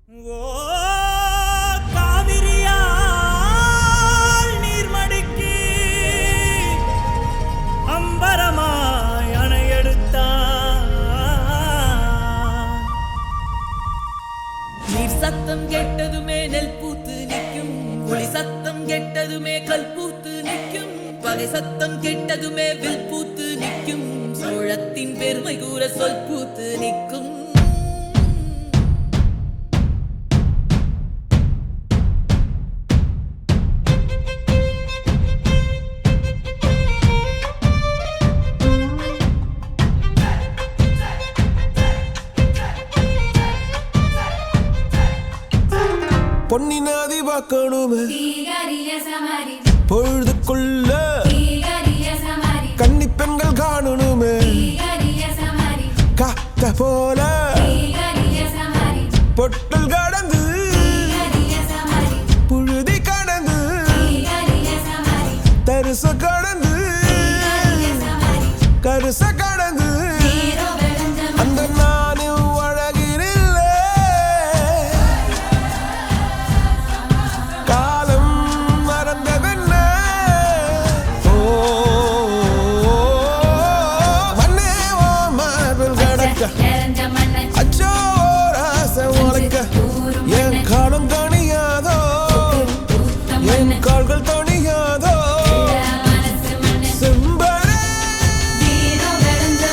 ஓ காவிரியால் நீர்மடிக்கு அம்பரமாய் அணையெடுத்தான் நீர் சத்தம் கெட்டதுமே நெல் பூத்து நிற்கும் புலி சத்தம் கெட்டதுமே கல் பூத்து நிற்கும் பகை சத்தம் கெட்டதுமே வில் பூத்து நிற்கும் சோழத்தின் பெருமை கூற சொல் பூத்து நிற்கும் பொன்னி நதி பார்க்கணுமே தீகரிய சமரி பொழுதுக்குள்ள தீகரிய சமரி கன்னி பெண்கள் காணணுமே தீகரிய சமரி காத்த போல தீகரிய சமரி பொட்டல் கடந்து தீகரிய சமரி புழுதி கடந்து தீகரிய சமரி தரிச கடந்து தீகரிய சமரி கருச கடந்து நீரோ வெளஞ்சம் அந்த நானும் அழகினில்லை காலம் மறந்ததென்ன ஓ மண்ணே ஓ மார்பில் கடக்க நிறைஞ்ச மண்ணை அச்சோ ராச உனக்க என் காலம் தணியாதோ பூத்த என் மண்ணு கால்கள் தணியாதோ மனசு மண்ணு செம்பரே நீரோ வெளஞ்ச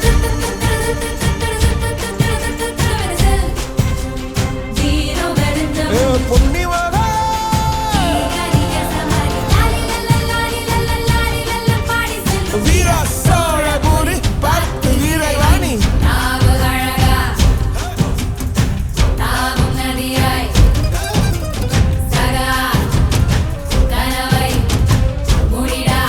மண்ணு நீரோ வெளஞ்ச ஏ பொன்னி மகா தீகரிய சமரி லாலி லல்லா லாலி லல்லா லாலி லல்லா பாடி செல்லும் வீரா சோழபுரி பார்த்து வீரவாணி நாவுகழகா நாவும் நதியாய் சகா கனவை முடிடா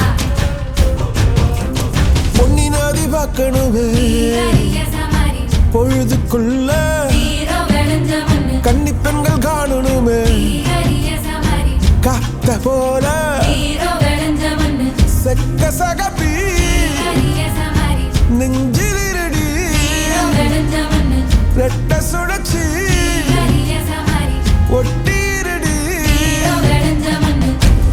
பொன்னி நதி பார்க்கணுமே தீகரிய சமரி பொழுதுக்குள்ள நீரோ வெளஞ்ச மண்ணு கன்னி பெண்கள் காணணுமே தீகரிய சமரி காத்த போல நீரோ வெளஞ்ச மண்ணு செக்க சகப்பி தீகரிய சமரி நெஞ்சில் இருடி நீரோ வெளஞ்ச மண்ணு ரெட்ட சுழற்சி தீகரிய சமரி ஒட்டிருடி நீரோ வெளஞ்ச மண்ணு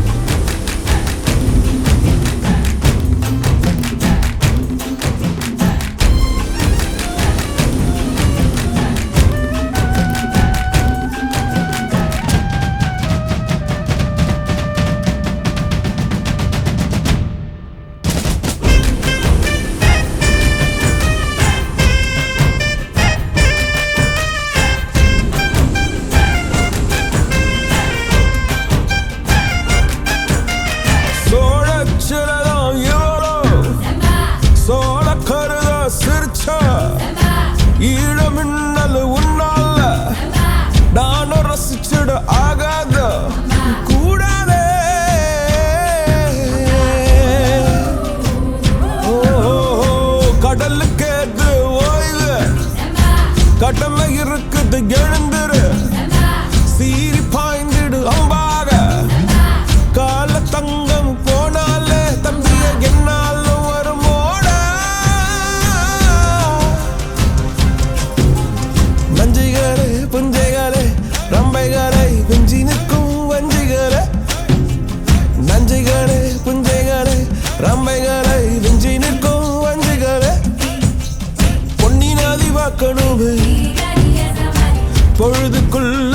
சோழச்சிலதான் இவளோ செம்பா சோழ கருத சிரிச்சா செம்பா ஈழ மின்னல் உன்னால செம்பா நானும் ரசிச்சிட ஆகாத கூடாதே ஓ, கடலுக்கு ஏது ஓய்வு செம்பா கடமை இருக்குது எழுந்துரு செம்பா சீறி பாய்ந்திடு அம்பாக கால தங்கம் போனாலே தம்பிய என்னாலும் வருமோட நஞ்சிகளே புஞ்சைகளே ரம்பைகளை குஞ்சி நிற்கும் வஞ்சிகளே நஞ்சிகளே புஞ்சைகளே ரம்பைகளை விஞ்சி நிற்கும் வஞ்சிகளே பொன்னி நதி பார்க்கணுமே தீகரிய சமரி பொழுதுக்குள்ள